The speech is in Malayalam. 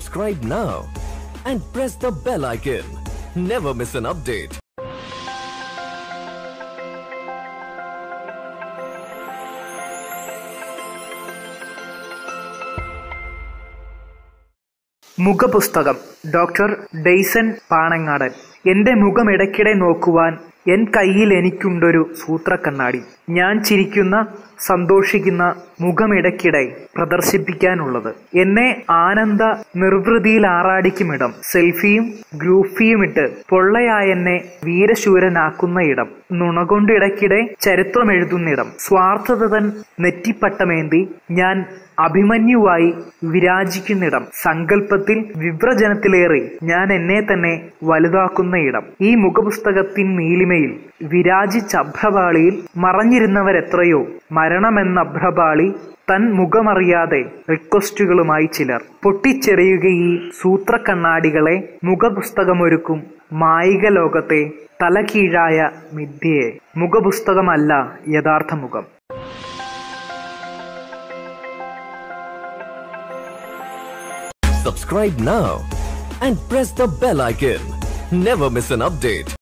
Subscribe now and press the bell icon. Never miss an update. മുഖപുസ്തകം ഡോക്ടർ ഡെയ്സൺ പാണങ്ങാടൻ എന്റെ മുഖം ഇടയ്ക്കിടെ നോക്കുവാൻ എൻ കയ്യിൽ എനിക്കുണ്ടൊരു സൂത്രക്കണ്ണാടി ഞാൻ ചിരിക്കുന്ന സന്തോഷിക്കുന്ന മുഖമിടയ്ക്കിടെ പ്രദർശിപ്പിക്കാനുള്ളത് എന്നെ ആനന്ദ നിർവൃതിയിൽ ആറാടിക്കുമിടം സെൽഫിയും ഗ്രൂഫിയും ഇട്ട് പൊള്ളയായ എന്നെ വീരശൂരനാക്കുന്ന ഇടം നുണകൊണ്ട് ഇടയ്ക്കിടെ ചരിത്രം എഴുതുന്നിടം സ്വാർത്ഥത തൻ നെറ്റിപ്പട്ടമേന്തി ഞാൻ അഭിമന്യുവായി വിരാജിക്കുന്നിടം സങ്കല്പത്തിൽ വിവ്രജനത്തിലേറി ഞാൻ എന്നെ തന്നെ വലുതാക്കുന്ന ഇടം ഈ മുഖപുസ്തകത്തിൻ നീലിമയിൽ വിരാജിച്ച അഭ്രപാളിയിൽ മറഞ്ഞിരുന്നവരെത്രയോ മരണമെന്ന അഭ്രപാളി തൻ മുഖമറിയാതെ റിക്വസ്റ്റുകളുമായി ചിലർ പൊട്ടിച്ചെറിയുക ഈ സൂത്രക്കണ്ണാടികളെ മുഖപുസ്തകമൊരുക്കും മായിക ലോകത്തെ തലകീഴായ മിഥ്യയെ മുഖപുസ്തകമല്ല യഥാർത്ഥ മുഖം Subscribe now and press the bell icon. Never miss an update.